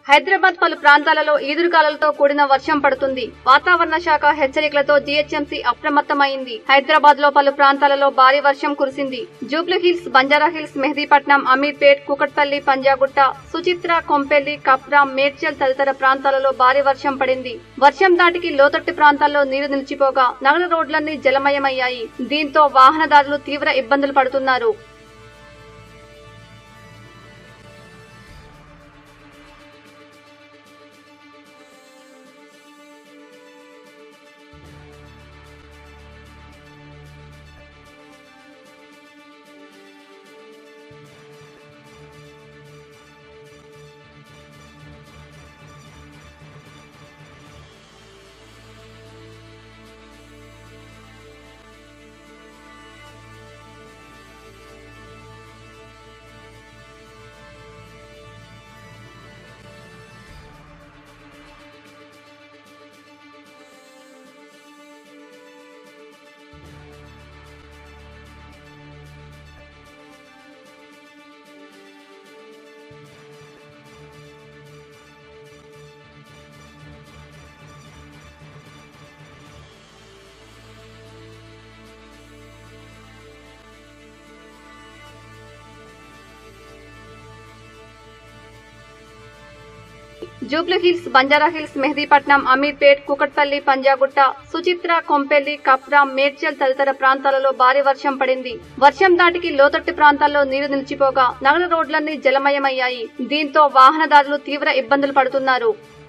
హైదరాబాద్ పలు ప్రాంతాలలో ఈదురుగాలులతో కూడిన వర్షం పడుతుంది వాతావరణ శాఖ హెచ్చరికలతో జీహెచ్ఎంసీ అప్రమత్తమైంది హైదరాబాద్ లో పలు ప్రాంతాలలో భారీ వర్షం కురిసింది జూబ్లీ హిల్స్ బంజారా హిల్స్ మెహదీపట్నం అమీర్పేట్ కుకట్పల్లి పంజాగుట్ట సుచిత్ర కొంపెల్లి కప్రా మేడ్చల్ తదితర ప్రాంతాలలో భారీ వర్షం పడింది వర్షం దాటికి లోతట్టు ప్రాంతాల్లో నీరు నిలిచిపోగా నగర రోడ్లన్నీ జలమయమయ్యాయి దీంతో వాహనదారులు తీవ్ర ఇబ్బందులు పడుతున్నారు జూబ్లీ హిల్స్ బంజారా హిల్స్ మెహదీపట్నం అమీర్పేట్ కుకట్పల్లి పంజాగుట్ట సుచిత్ర కొంపెల్లి కప్రా మేడ్చల్ తదితర ప్రాంతాలలో భారీ వర్షం పడింది వర్షం దాటికి లోతట్టు ప్రాంతాల్లో నీరు నిలిచిపోగా నగర రోడ్లన్నీ జలమయమయ్యాయి దీంతో వాహనదారులు తీవ్ర ఇబ్బందులు పడుతున్నారు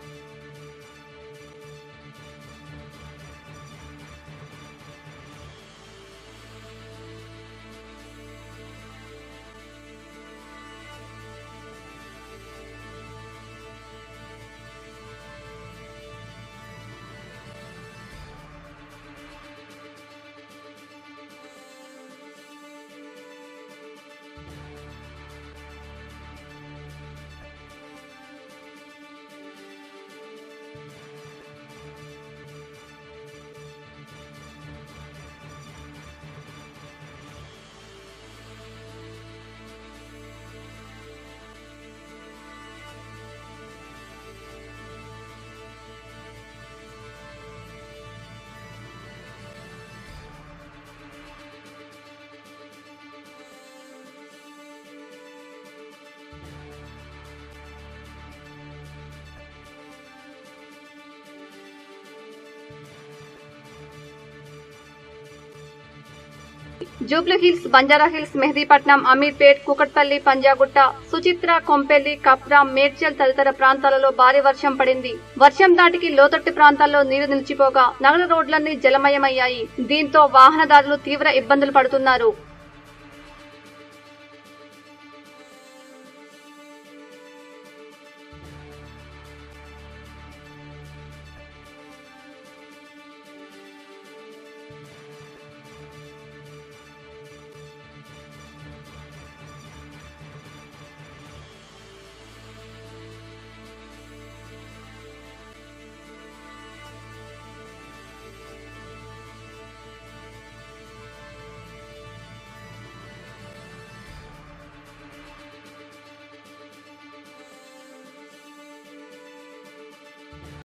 జూబ్లీ హిల్స్ బంజారా హిల్స్ మెహదీపట్నం అమీర్పేట్ కుకట్పల్లి పంజాగుట్ట సుచిత్ర కొంపెల్లి కప్రా మేడ్చల్ తదితర ప్రాంతాలలో భారీ వర్షం పడింది వర్షం దాటికి లోతట్టు ప్రాంతాల్లో నీరు నిలిచిపోగా నగర రోడ్లన్నీ జలమయమయ్యాయి దీంతో వాహనదారులు తీవ్ర ఇబ్బందులు పడుతున్నారు